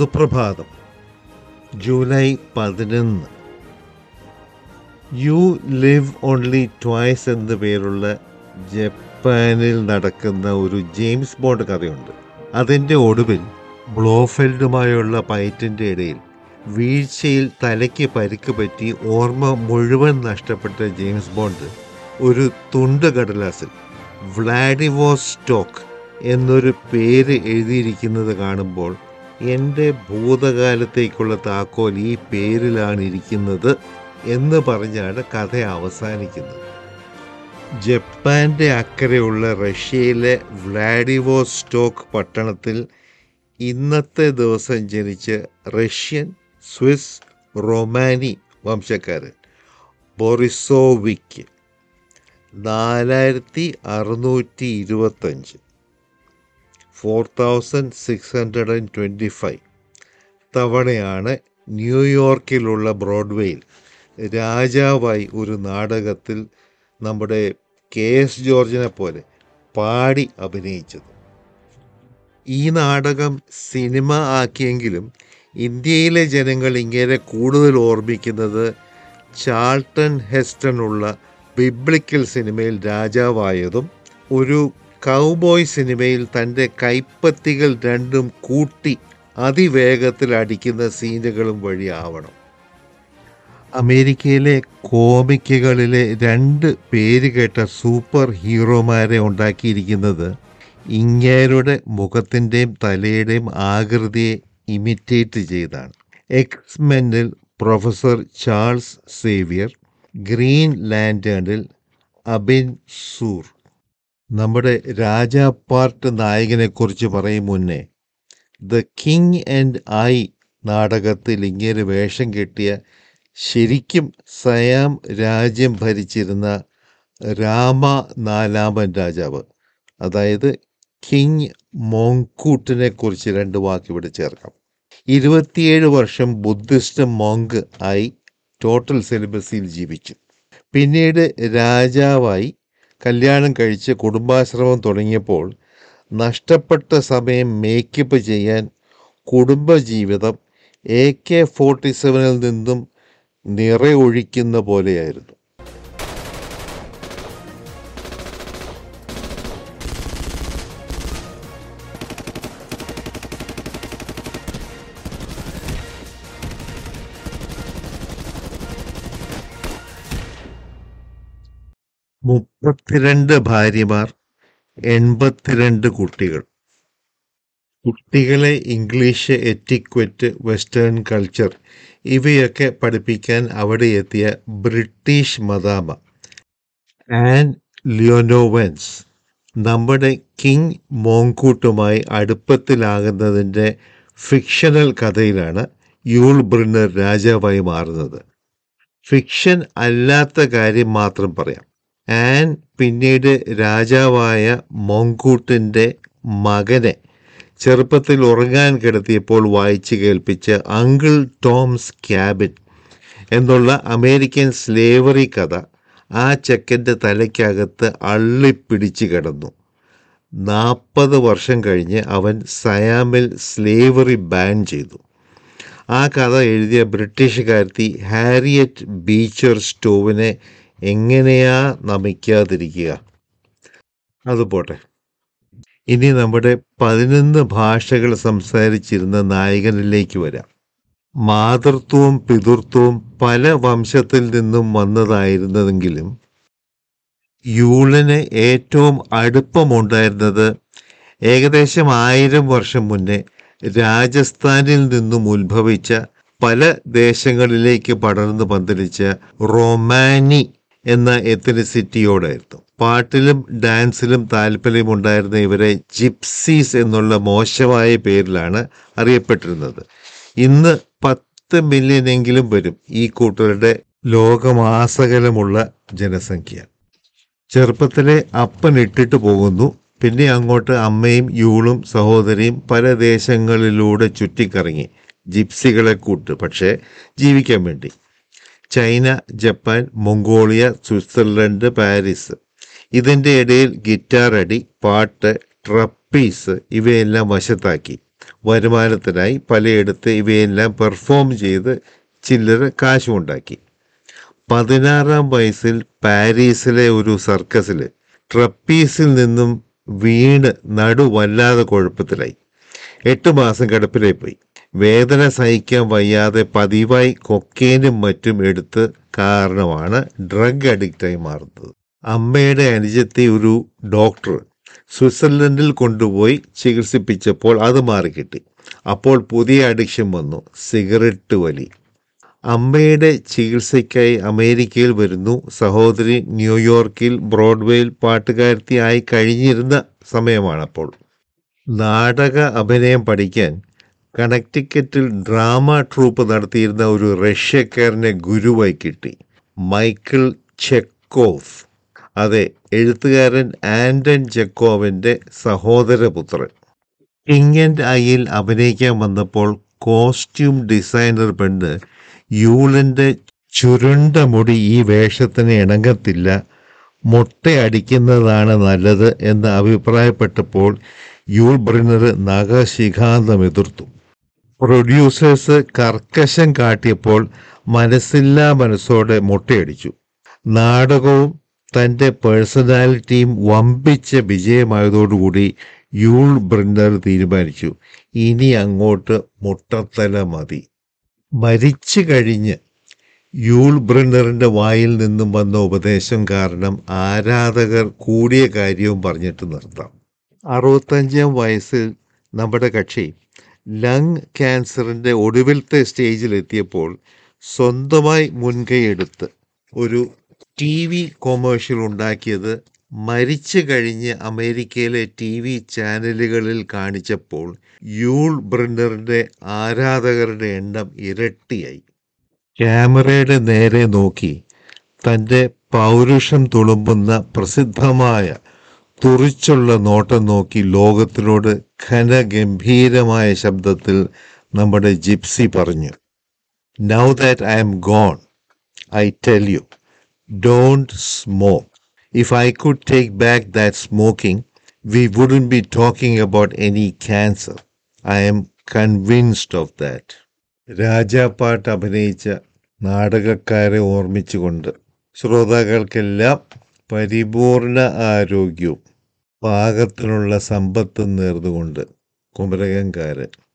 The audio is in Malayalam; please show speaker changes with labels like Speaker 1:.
Speaker 1: സുപ്രഭാതം ജൂലൈ പതിനൊന്ന് യു ലിവ് ഓൺലി ട്വൈസ് എന്ന പേരുള്ള ജപ്പാനിൽ നടക്കുന്ന ഒരു ജെയിംസ് ബോണ്ട് കഥയുണ്ട് അതിൻ്റെ ഒടുവിൽ ബ്ലോഫെൽഡുമായുള്ള ഫൈറ്റിൻ്റെ ഇടയിൽ വീഴ്ചയിൽ തലയ്ക്ക് പരിക്ക് പറ്റി ഓർമ്മ മുഴുവൻ നഷ്ടപ്പെട്ട ജെയിംസ് ബോണ്ട് ഒരു തുണ്ട് കടലാസിൽ വ്ളാഡിവോസ്റ്റോക്ക് എന്നൊരു പേര് എഴുതിയിരിക്കുന്നത് കാണുമ്പോൾ എൻ്റെ ഭൂതകാലത്തേക്കുള്ള താക്കോൽ ഈ പേരിലാണ് ഇരിക്കുന്നത് എന്ന് പറഞ്ഞാണ് കഥ അവസാനിക്കുന്നത് ജപ്പാന്റെ അക്കരെയുള്ള റഷ്യയിലെ വ്ളാഡിവോസ്റ്റോക്ക് പട്ടണത്തിൽ ഇന്നത്തെ ദിവസം ജനിച്ച റഷ്യൻ സ്വിസ് റൊമാനി വംശക്കാരൻ ബൊറിസോവിക്ക് നാലായിരത്തി അറുന്നൂറ്റി ഇരുപത്തഞ്ച് four thousand six hundred and twenty five തവണയാണ് ന്യൂയോർക്കിലുള്ള ബ്രോഡ്വേയിൽ രാജാവായി ഒരു നാടകത്തിൽ നമ്മുടെ കെ എസ് ജോർജിനെ പോലെ പാടി അഭിനയിച്ചത് ഈ നാടകം സിനിമ ആക്കിയെങ്കിലും ഇന്ത്യയിലെ ജനങ്ങൾ ഇങ്ങനെ കൂടുതൽ ഓർമ്മിക്കുന്നത് ചാൾട്ടൺ ഹെസ്റ്റൺ ഉള്ള ബിബ്ലിക്കൽ സിനിമയിൽ രാജാവായതും ഒരു കൗബോയ് സിനിമയിൽ തൻ്റെ കൈപ്പത്തികൾ രണ്ടും കൂട്ടി അതിവേഗത്തിൽ അടിക്കുന്ന സീനുകളും വഴി ആവണം അമേരിക്കയിലെ കോമിക്കുകളിലെ രണ്ട് പേര് കേട്ട സൂപ്പർ ഹീറോമാരെ ഉണ്ടാക്കിയിരിക്കുന്നത് ഇങ്ങേരുടെ മുഖത്തിൻ്റെയും തലയുടെയും ആകൃതിയെ ഇമിറ്റേറ്റ് ചെയ്താണ് എക്സ്മെനിൽ പ്രൊഫസർ ചാൾസ് സേവിയർ ഗ്രീൻ ലാൻഡേണിൽ അബിൻ സൂർ നമ്മുടെ രാജാ പാർട്ട് നായകനെക്കുറിച്ച് പറയും മുന്നേ ദ കിങ് ആൻഡ് ഐ നാടകത്തിൽ ഇങ്ങനെ വേഷം കെട്ടിയ ശരിക്കും സയാം രാജ്യം ഭരിച്ചിരുന്ന രാമ നാലാമൻ രാജാവ് അതായത് കിങ് മോങ്കൂട്ടിനെ കുറിച്ച് രണ്ട് വാക്ക് ഇവിടെ ചേർക്കാം ഇരുപത്തിയേഴ് വർഷം ബുദ്ധിസ്റ്റ് മോങ്ക് ആയി ടോട്ടൽ സെലിബസിയിൽ ജീവിച്ചു പിന്നീട് രാജാവായി കല്യാണം കഴിച്ച് കുടുംബാശ്രമം തുടങ്ങിയപ്പോൾ നഷ്ടപ്പെട്ട സമയം മേക്കപ്പ് ചെയ്യാൻ കുടുംബജീവിതം എ കെ ഫോർട്ടി സെവനിൽ നിന്നും നിറയൊഴിക്കുന്ന പോലെയായിരുന്നു മുപ്പത്തിരണ്ട് ഭാര്യമാർ എൺപത്തിരണ്ട് കുട്ടികൾ കുട്ടികളെ ഇംഗ്ലീഷ് എറ്റിക്വറ്റ് വെസ്റ്റേൺ കൾച്ചർ ഇവയൊക്കെ പഠിപ്പിക്കാൻ അവിടെ എത്തിയ ബ്രിട്ടീഷ് മദാമ ആൻ ലിയോനോവൻസ് നമ്മുടെ കിങ് മോങ്കൂട്ടുമായി അടുപ്പത്തിലാകുന്നതിൻ്റെ ഫിക്ഷണൽ കഥയിലാണ് യൂൾ ബ്രിന്നർ രാജാവായി മാറുന്നത് ഫിക്ഷൻ അല്ലാത്ത കാര്യം മാത്രം പറയാം ആൻ പിന്നീട് രാജാവായ മോങ്കൂട്ടിൻ്റെ മകനെ ചെറുപ്പത്തിൽ ഉറങ്ങാൻ കിടത്തിയപ്പോൾ വായിച്ചു കേൾപ്പിച്ച അങ്കിൾ ടോംസ് ക്യാബിൻ എന്നുള്ള അമേരിക്കൻ സ്ലേവറി കഥ ആ ചെക്കൻ്റെ തലയ്ക്കകത്ത് അള്ളിപ്പിടിച്ച് കിടന്നു നാൽപ്പത് വർഷം കഴിഞ്ഞ് അവൻ സയാമിൽ സ്ലേവറി ബാൻ ചെയ്തു ആ കഥ എഴുതിയ ബ്രിട്ടീഷുകാരത്തി ഹാരിയറ്റ് ബീച്ചർ സ്റ്റോവിനെ എങ്ങനെയാ നമിക്കാതിരിക്കുക അതുപോട്ടെ ഇനി നമ്മുടെ പതിനൊന്ന് ഭാഷകൾ സംസാരിച്ചിരുന്ന നായകനിലേക്ക് വരാം മാതൃത്വവും പിതൃത്വവും പല വംശത്തിൽ നിന്നും വന്നതായിരുന്നതെങ്കിലും യൂളിന് ഏറ്റവും അടുപ്പമുണ്ടായിരുന്നത് ഏകദേശം ആയിരം വർഷം മുന്നേ രാജസ്ഥാനിൽ നിന്നും ഉത്ഭവിച്ച പല ദേശങ്ങളിലേക്ക് പടർന്നു പന്തലിച്ച റൊമാനി എന്ന എത്തനിസിറ്റിയോടായിരുന്നു പാട്ടിലും ഡാൻസിലും താല്പര്യമുണ്ടായിരുന്ന ഇവരെ ജിപ്സീസ് എന്നുള്ള മോശമായ പേരിലാണ് അറിയപ്പെട്ടിരുന്നത് ഇന്ന് പത്ത് മില്യനെങ്കിലും വരും ഈ കൂട്ടരുടെ ലോകമാസകലമുള്ള ജനസംഖ്യ ചെറുപ്പത്തിലെ അപ്പൻ ഇട്ടിട്ട് പോകുന്നു പിന്നെ അങ്ങോട്ട് അമ്മയും യൂളും സഹോദരിയും പല ദേശങ്ങളിലൂടെ ചുറ്റിക്കറങ്ങി ജിപ്സികളെ കൂട്ട് പക്ഷേ ജീവിക്കാൻ വേണ്ടി China Japan Mongolia Switzerland Paris ഇതിൻ്റെ ഇടയിൽ ഗിറ്റാർ അടി പാട്ട് ട്രപ്പീസ് ഇവയെല്ലാം വശത്താക്കി വരുമാനത്തിനായി പലയിടത്ത് ഇവയെല്ലാം പെർഫോം ചെയ്ത് ചില്ലറ കാശുമുണ്ടാക്കി പതിനാറാം വയസ്സിൽ പാരീസിലെ ഒരു സർക്കസിൽ ട്രപ്പീസിൽ നിന്നും വീണ് നടു വല്ലാതെ കുഴപ്പത്തിലായി എട്ട് മാസം കിടപ്പിലായി പോയി വേദന സഹിക്കാൻ വയ്യാതെ പതിവായി കൊക്കേനും മറ്റും എടുത്ത് കാരണമാണ് ഡ്രഗ് അഡിക്റ്റായി മാറുന്നത് അമ്മയുടെ അനുജത്തെ ഒരു ഡോക്ടർ സ്വിറ്റ്സർലൻഡിൽ കൊണ്ടുപോയി ചികിത്സിപ്പിച്ചപ്പോൾ അത് മാറിക്കിട്ടി അപ്പോൾ പുതിയ അഡിക്ഷൻ വന്നു സിഗരറ്റ് വലി അമ്മയുടെ ചികിത്സയ്ക്കായി അമേരിക്കയിൽ വരുന്നു സഹോദരി ന്യൂയോർക്കിൽ ബ്രോഡ്വേയിൽ പാട്ടുകാരത്തിയായി കഴിഞ്ഞിരുന്ന സമയമാണപ്പോൾ നാടക അഭിനയം പഠിക്കാൻ കണക്ടിക്കറ്റിൽ ഡ്രാമ ട്രൂപ്പ് നടത്തിയിരുന്ന ഒരു റഷ്യക്കാരനെ ഗുരുവായി കിട്ടി മൈക്കിൾ ചെക്കോവ് അതെ എഴുത്തുകാരൻ ആൻഡൻ ചെക്കോവിൻ്റെ സഹോദരപുത്രൻ കിങ് ആൻഡ് ഐയിൽ അഭിനയിക്കാൻ വന്നപ്പോൾ കോസ്റ്റ്യൂം ഡിസൈനർ പെണ്ണ് യൂളിൻ്റെ ചുരുണ്ട മുടി ഈ വേഷത്തിന് ഇണങ്ങത്തില്ല മുട്ടയടിക്കുന്നതാണ് നല്ലത് എന്ന് അഭിപ്രായപ്പെട്ടപ്പോൾ യൂൾ ബ്രിന്നർ നഖശിഖാന്തം എതിർത്തു പ്രൊഡ്യൂസേഴ്സ് കർക്കശം കാട്ടിയപ്പോൾ മനസ്സില്ലാ മനസ്സോടെ മുട്ടയടിച്ചു നാടകവും തൻ്റെ പേഴ്സണാലിറ്റിയും വമ്പിച്ച വിജയമായതോടുകൂടി യൂൾ ബ്രിന്നർ തീരുമാനിച്ചു ഇനി അങ്ങോട്ട് മുട്ടത്തല മതി മരിച്ചു കഴിഞ്ഞ് യൂൾ ബ്രിന്നറിൻ്റെ വായിൽ നിന്നും വന്ന ഉപദേശം കാരണം ആരാധകർ കൂടിയ കാര്യവും പറഞ്ഞിട്ട് നിർത്താം അറുപത്തഞ്ചാം വയസ്സിൽ നമ്മുടെ കക്ഷി ലങ് ക്യാൻസറിൻ്റെ ഒടുവിലത്തെ സ്റ്റേജിലെത്തിയപ്പോൾ സ്വന്തമായി മുൻകൈയെടുത്ത് ഒരു ടി വി കൊമേഴ്ഷ്യൽ ഉണ്ടാക്കിയത് മരിച്ചു കഴിഞ്ഞ് അമേരിക്കയിലെ ടി വി ചാനലുകളിൽ കാണിച്ചപ്പോൾ യൂൾ ബ്രിന്നറിൻ്റെ ആരാധകരുടെ എണ്ണം ഇരട്ടിയായി ക്യാമറയുടെ നേരെ നോക്കി തൻ്റെ പൗരുഷം തുളുമ്പുന്ന പ്രസിദ്ധമായ തുറിച്ചുള്ള നോട്ടം നോക്കി ലോകത്തിനോട് ഘനഗംഭീരമായ ശബ്ദത്തിൽ നമ്മുടെ ജിപ്സി പറഞ്ഞു now that I'm gone I tell you don't smoke if I could take back that smoking we wouldn't be talking about any cancer I'm convinced of that രാജാപ്പാട്ട് അഭിനയിച്ച നാടകക്കാരെ ഓർമ്മിച്ചുകൊണ്ട് ശ്രോതാക്കൾക്കെല്ലാം പരിപൂർണ ആരോഗ്യവും പാകത്തിനുള്ള സമ്പത്തും നേർന്നുകൊണ്ട് കുമരകംകാരൻ